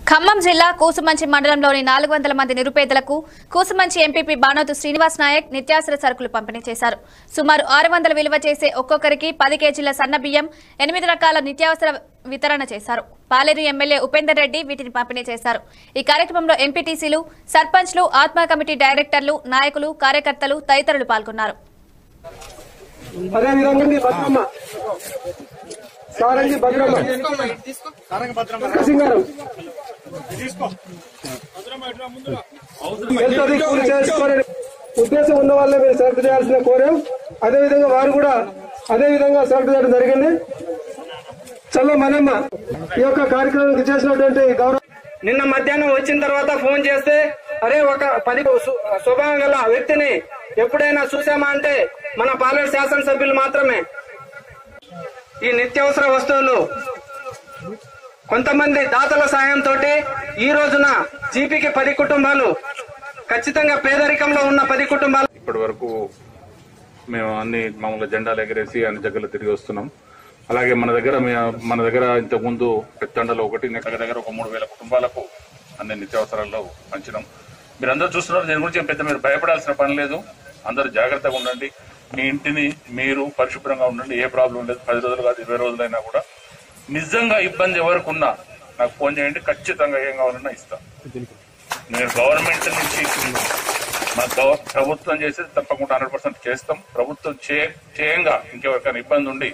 ఖమ్మం జిల్లా కూసుమంచి మండలంలోని నాలుగు వందల మంది నిరుపేదలకు కూసుమంచి ఎంపీపీ బానోతు శ్రీనివాస్ నాయక్ నిత్యావసర సరుకులు పంపిణీ చేశారు సుమారు ఆరు వందల విలువ చేసే ఒక్కొక్కరికి పది కేజీల సన్న బియ్యం ఎనిమిది రకాల నిత్యావసర వితరణ చేశారు పాలేరు ఎమ్మెల్యే ఉపేందర్ రెడ్డి వీటిని పంపిణీ చేశారు ఈ కార్యక్రమంలో ఎంపీటీసీలు సర్పంచ్లు ఆత్మ కమిటీ డైరెక్టర్లు నాయకులు కార్యకర్తలు తదితరులు పాల్గొన్నారు అదే విధంగా మీ బతుకమ్మ సారంగి బతుకమ్మ సింగారం వెళ్తుంది కూలి చేసుకోవాలని ఉద్దేశం ఉన్న వాళ్ళే మీరు సెలెక్ట్ చేయాల్సిన కోరాం అదే విధంగా వారు కూడా అదే విధంగా సెలెక్ట్ చేయడం జరిగింది చల్ల మనమ్మ ఈ యొక్క కార్యక్రమానికి చేసినటువంటి గౌరవ నిన్న మధ్యాహ్నం వచ్చిన తర్వాత ఫోన్ చేస్తే అరే ఒక పది సు- స్వభావం గల వ్యక్తిని ఎప్పుడైనా చూసామా అంటే మన పాలేరు శాసనసభ్యులు మాత్రమే ఈ నిత్యావసర వస్తువులు కొంతమంది దాతల సాయంతో ఈ రోజున జీపీకి పది కుటుంబాలు ఖచ్చితంగా పేదరికంలో ఉన్న పది కుటుంబాలు ఇప్పటి వరకు మేము అన్ని మామూలుగా జెండాలు ఎగరేసి అన్ని దగ్గర తిరిగి వస్తున్నాం అలాగే మన దగ్గర మే- మన దగ్గర ఇంతకు ముందు పెత్తండలో ఒకటి దగ్గర దగ్గర ఒక మూడు వేల కుటుంబాలకు అన్ని నిత్యావసరాల్లో పంచినాం మీరు అందరూ చూస్తున్నారు దీని గురించి ఏం పెద్ద మీరు భయపడాల్సిన పని లేదు అందరూ జాగ్రత్తగా ఉండండి మీ ఇంటిని మీరు పరిశుభ్రంగా ఉండండి ఏ ప్రాబ్లం లేదు పది రోజులు కాదు ఇరవై రోజులైనా కూడా నిజంగా ఇబ్బంది ఎవరికి ఉన్నా నాకు ఫోన్ చేయండి ఖచ్చితంగా ఏం కావాలన్నా ఇస్తాను నేను గవర్నమెంట్ నుంచి మన గవ- ప్రభుత్వం చేసేది తప్పకుండా హండ్రెడ్ పర్సెంట్ చేస్తాం ప్రభుత్వం చే చేయంగా ఇంకెవరికైనా ఇబ్బంది ఉండి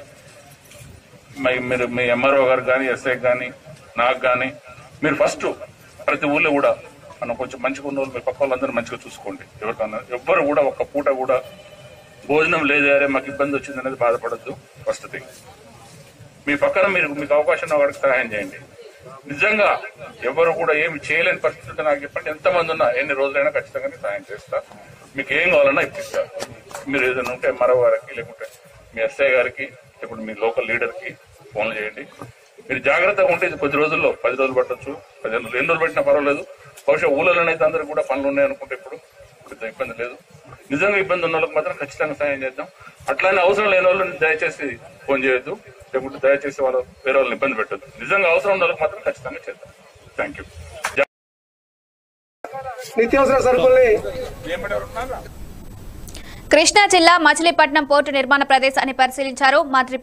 మీ- మీరు మీ ఎంఆర్ఓ గారు కానీ ఎస్ఐ కానీ నాకు కానీ మీరు ఫస్ట్ ప్రతి ఊళ్ళో కూడా మనం కొంచెం మంచిగా ఉన్న వాళ్ళు మీ పక్క వాళ్ళందరూ మంచిగా చూసుకోండి ఎవరికన్నా ఎవ్వరు కూడా ఒక్క పూట కూడా భోజనం లేదు అరే మాకు ఇబ్బంది వచ్చింది అనేది బాధపడద్దు ఫస్ట్ థింగ్ మీ పక్కన మీరు మీకు అవకాశం ఉన్న వాడికి సహాయం చేయండి నిజంగా ఎవరు కూడా ఏమి చేయలేని పరిస్థితి ఉంటే నాకు చెప్పండి ఎంతమంది ఉన్నా ఎన్ని రోజులైనా ఖచ్చితంగా నేను సహాయం చేస్తా మీకు ఏం కావాలన్నా ఇప్పిస్తా మీరు ఏదైనా ఉంటే మరో వారికి లేకుంటే మీ ఎస్ఐ గారికి లేకుంటే మీ లోకల్ లీడర్ కి ఫోన్లు చేయండి మీరు జాగ్రత్తగా ఉంటే ఇది కొద్ది రోజుల్లో పది రోజులు పట్టొచ్చు పదిహేను రోజులు ఎన్ని రోజులు పెట్టినా పర్వాలేదు బహుశా ఊళ్ళలోనైతే అందరికి కూడా పనులు ఉన్నాయి అనుకుంటే ఇప్పుడు పెద్ద ఇబ్బంది లేదు నిజంగా ఇబ్బంది ఉన్న వాళ్ళకి మాత్రం ఖచ్చితంగా సాయం చేద్దాం అట్లానే అవసరం లేని వాళ్ళు దయచేసి ఫోన్ చేయొద్దు లేకుంటే దయచేసి వాళ్ళు వేరే వాళ్ళని ఇబ్బంది పెట్టద్దు నిజంగా అవసరం ఉన్న వాళ్ళకి మాత్రం ఖచ్చితంగా చేద్దాం థ్యాంక్ యూ నిత్యావసర సరుకుల్ని కృష్ణా జిల్లా మచిలీపట్నం పోర్టు నిర్మాణ ప్రదేశాన్ని పరిశీలించారు మంత్రి